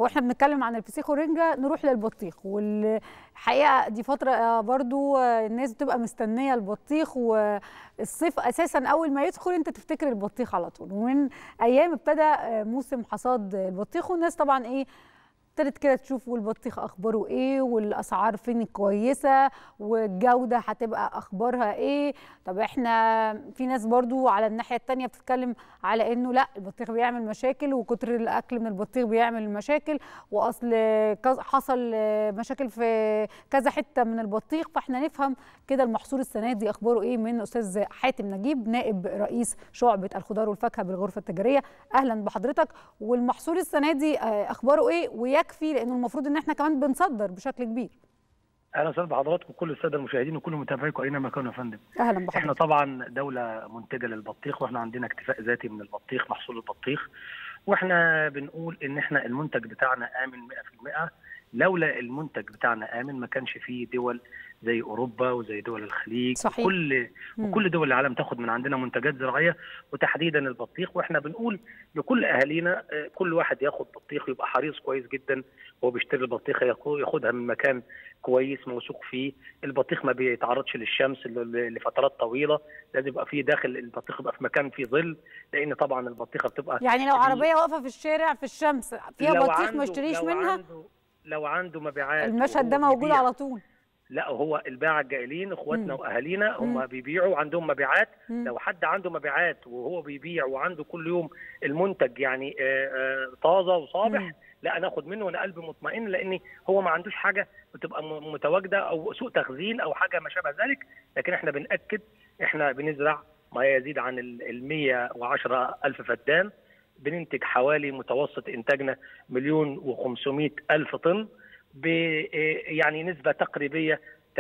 لو احنا بنتكلم عن الفسيخ والرنجه نروح للبطيخ والحقيقه دي فتره برضو الناس بتبقى مستنيه البطيخ والصيف اساسا اول ما يدخل انت تفتكر البطيخ على طول ومن ايام ابتدى موسم حصاد البطيخ والناس طبعا ايه ابتدت كده تشوف والبطيخ اخباره ايه والاسعار فين كويسه والجوده هتبقى اخبارها ايه طب احنا في ناس برضو على الناحيه الثانيه بتتكلم على انه لا البطيخ بيعمل مشاكل وكتر الاكل من البطيخ بيعمل مشاكل واصل حصل مشاكل في كذا حته من البطيخ فاحنا نفهم كده المحصول السنه دي اخباره ايه من استاذ حاتم نجيب نائب رئيس شعبه الخضار والفاكهه بالغرفه التجاريه اهلا بحضرتك والمحصول السنه دي اخباره ايه ويكفي لانه المفروض ان احنا كمان بنصدر بشكل كبير اهلا وسهلا بحضراتكم وكل الساده المشاهدين وكل متابعيكم اينما كانوا يا فندم اهلا بحضرتك احنا طبعا دوله منتجه للبطيخ واحنا عندنا اكتفاء ذاتي من البطيخ محصول البطيخ واحنا بنقول ان احنا المنتج بتاعنا امن 100% لولا المنتج بتاعنا امن ما كانش فيه دول زي اوروبا وزي دول الخليج صحيح. وكل وكل دول العالم تاخد من عندنا منتجات زراعيه وتحديدا البطيخ واحنا بنقول لكل اهالينا كل واحد ياخد بطيخ يبقى حريص كويس جدا وهو بيشتري البطيخه ياخدها من مكان كويس موثوق فيه البطيخ ما بيتعرضش للشمس لفترات طويله لازم يبقى فيه داخل البطيخ يبقى في مكان فيه ظل لان طبعا البطيخه بتبقى يعني لو عربيه واقفه في الشارع في الشمس فيها بطيخ ما اشتريش منها عنده لو عنده مبيعات المشهد ده موجود على طول لا هو الباعة الجائلين اخواتنا واهالينا هم بيبيعوا عندهم مبيعات مم. لو حد عنده مبيعات وهو بيبيع وعنده كل يوم المنتج يعني آه، آه، طازه وصابح مم. لا ناخد منه وانا قلبي مطمئن لان هو ما عندوش حاجه بتبقى م- متواجده او سوء تخزين او حاجه ما شابه ذلك لكن احنا بناكد احنا بنزرع ما يزيد عن ال 110 الف فدان بننتج حوالي متوسط انتاجنا مليون و500 الف طن ب يعني نسبه تقريبيه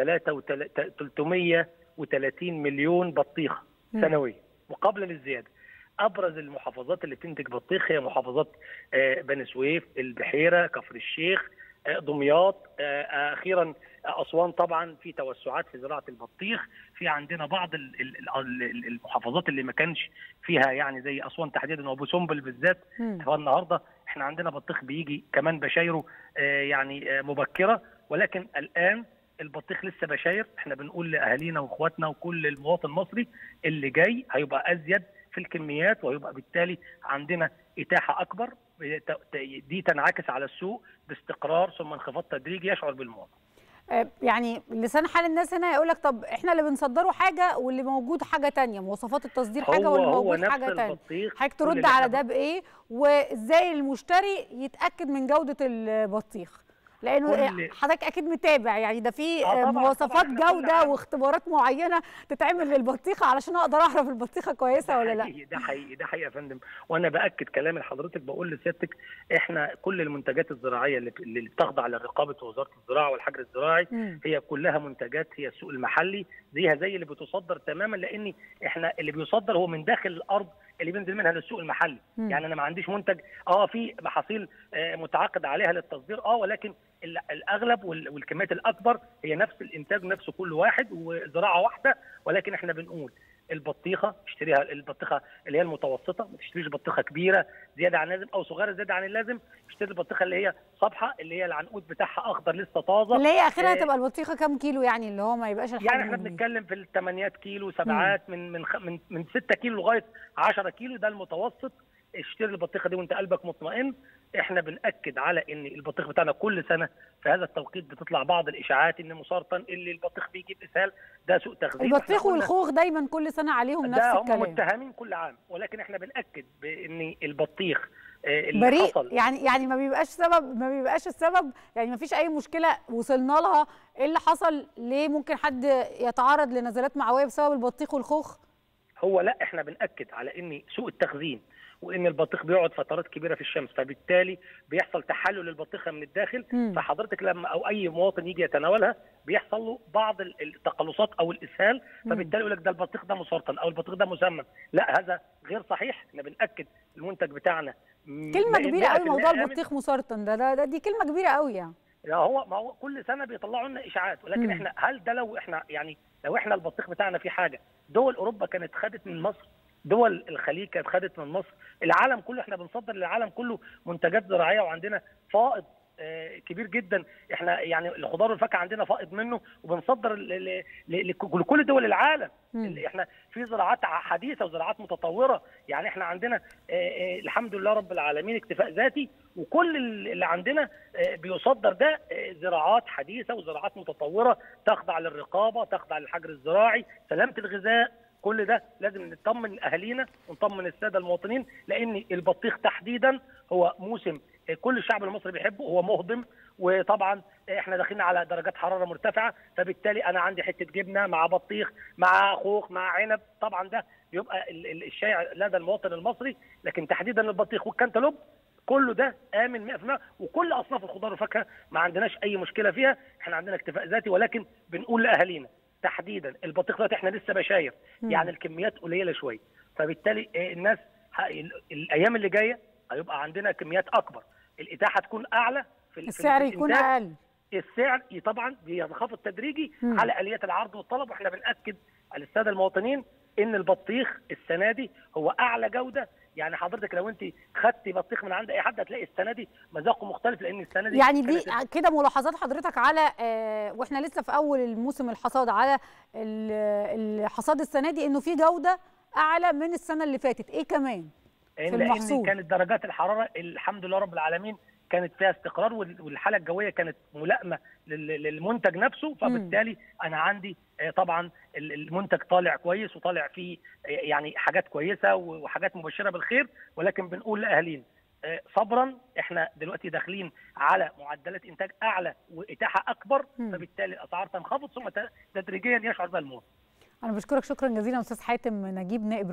330 مليون بطيخه مم. سنويا وقبل للزياده ابرز المحافظات اللي بتنتج بطيخ هي محافظات آه، بني سويف البحيره كفر الشيخ آه، دمياط آه، اخيرا آه، اسوان طبعا في توسعات في زراعه البطيخ في عندنا بعض ال- ال- ال- ال- المحافظات اللي ما كانش فيها يعني زي اسوان تحديدا وابو سمبل بالذات مم. هو النهارده احنا عندنا بطيخ بيجي كمان بشايره آه، يعني آه، مبكره ولكن الان البطيخ لسه بشاير احنا بنقول لاهالينا واخواتنا وكل المواطن المصري اللي جاي هيبقى ازيد في الكميات وهيبقى بالتالي عندنا اتاحه اكبر ت- ت- دي تنعكس على السوق باستقرار ثم انخفاض تدريجي يشعر بالمواطن آه، يعني لسان حال الناس هنا يقول لك طب احنا اللي بنصدره حاجه واللي موجود حاجه تانية مواصفات التصدير حاجه هو واللي هو موجود نفس حاجه تانية البطيخ حضرتك كل ترد اللي على احنا ده بايه وازاي المشتري يتاكد من جوده البطيخ لانه كل- حضرتك اكيد متابع يعني ده في آه آه، طبعاً، مواصفات طبعاً، إحنا كل جوده عام- واختبارات معينه تتعمل للبطيخه علشان اقدر اعرف البطيخه كويسه ولا لا حقيقي ده حقيقي ده حقيقي يا فندم وانا باكد كلام لحضرتك بقول لسيادتك احنا كل المنتجات الزراعيه اللي اللي بتخضع لرقابه وزاره الزراعه والحجر الزراعي مم. هي كلها منتجات هي السوق المحلي زيها زي اللي بتصدر تماما لان احنا اللي بيصدر هو من داخل الارض اللي بينزل منها للسوق المحلي مم. يعني انا ما عنديش منتج اه في محاصيل آه، متعاقد عليها للتصدير اه ولكن ال- الاغلب وال- والكميات الاكبر هي نفس الانتاج نفسه كل واحد وزراعه واحده ولكن احنا بنقول البطيخه اشتريها البطيخه اللي هي المتوسطه ما تشتريش بطيخه كبيره زياده عن اللازم او صغيره زياده عن اللازم اشتري البطيخه اللي هي صبحه اللي هي العنقود بتاعها اخضر لسه طازه اللي هي اخرها آه، تبقى البطيخه كام كيلو يعني اللي هو ما يبقاش الحجم يعني احنا كبير. بنتكلم في الثمانيات كيلو سبعات من من خ- من من 6 كيلو لغايه 10 كيلو ده المتوسط اشتري البطيخه دي وانت قلبك مطمئن احنا بناكد على ان البطيخ بتاعنا كل سنه في هذا التوقيت بتطلع بعض الاشاعات ان مسرطن اللي البطيخ بيجيب اسهال ده سوء تغذيه البطيخ إحنا قلنا والخوخ دايما كل سنه عليهم نفس ده هم الكلام متهمين كل عام ولكن احنا بناكد بان البطيخ آه، اللي بريء حصل يعني يعني ما بيبقاش سبب ما بيبقاش السبب يعني ما فيش اي مشكله وصلنا لها ايه اللي حصل ليه ممكن حد يتعرض لنزلات معويه بسبب البطيخ والخوخ هو لا احنا بناكد على ان سوء التخزين وان البطيخ بيقعد فترات كبيره في الشمس فبالتالي بيحصل تحلل البطيخه من الداخل مم. فحضرتك لما او اي مواطن يجي يتناولها بيحصل له بعض ال- التقلصات او الاسهال فبالتالي يقول لك ده البطيخ ده مسرطن او البطيخ ده مسمم لا هذا غير صحيح احنا بناكد المنتج بتاعنا م- كلمه م- كبيره قوي 100% موضوع آمن. البطيخ مسرطن ده, ده, ده دي كلمه كبيره قوي يعني لا هو ما هو كل سنه بيطلعوا لنا اشاعات ولكن مم. احنا هل ده لو احنا يعني لو احنا البطيخ بتاعنا فيه حاجه دول اوروبا كانت خدت من مصر دول الخليج كانت خدت من مصر العالم كله احنا بنصدر للعالم كله منتجات زراعيه وعندنا فائض كبير جدا احنا يعني الخضار والفاكهه عندنا فائض منه وبنصدر لكل دول العالم م. احنا في زراعات حديثه وزراعات متطوره يعني احنا عندنا الحمد لله رب العالمين اكتفاء ذاتي وكل اللي عندنا بيصدر ده زراعات حديثه وزراعات متطوره تخضع للرقابه تخضع للحجر الزراعي سلامه الغذاء كل ده لازم نطمن اهالينا ونطمن الساده المواطنين لان البطيخ تحديدا هو موسم كل الشعب المصري بيحبه هو مهضم وطبعا احنا داخلين على درجات حراره مرتفعه فبالتالي انا عندي حته جبنه مع بطيخ مع خوخ مع عنب طبعا ده بيبقى الشائع لدى المواطن المصري لكن تحديدا البطيخ والكنتالوب كله ده امن 100% وكل اصناف الخضار والفاكهه ما عندناش اي مشكله فيها احنا عندنا اكتفاء ذاتي ولكن بنقول لاهالينا تحديدا البطيخ دلوقتي احنا لسه بشاير يعني الكميات قليله شويه فبالتالي الناس الايام اللي جايه هيبقى عندنا كميات اكبر الاتاحه تكون اعلى في السعر في يكون اقل السعر طبعا بينخفض تدريجي م. على اليات العرض والطلب واحنا بناكد على الساده المواطنين ان البطيخ السنه دي هو اعلى جوده يعني حضرتك لو انت خدتي بطيخ من عند اي حد هتلاقي السنه دي مذاقه مختلف لان السنه دي يعني دي كده ملاحظات حضرتك على آه واحنا لسه في اول الموسم الحصاد على الحصاد السنه دي انه في جوده اعلى من السنه اللي فاتت ايه كمان في المحصول كانت درجات الحراره الحمد لله رب العالمين كانت فيها استقرار والحاله الجويه كانت ملائمه للمنتج نفسه فبالتالي انا عندي طبعا المنتج طالع كويس وطالع فيه يعني حاجات كويسه وحاجات مبشره بالخير ولكن بنقول لاهالينا صبرا احنا دلوقتي داخلين على معدلات انتاج اعلى واتاحه اكبر فبالتالي الاسعار تنخفض ثم تدريجيا يشعر بها المواطن. انا بشكرك شكرا جزيلا استاذ حاتم نجيب نائب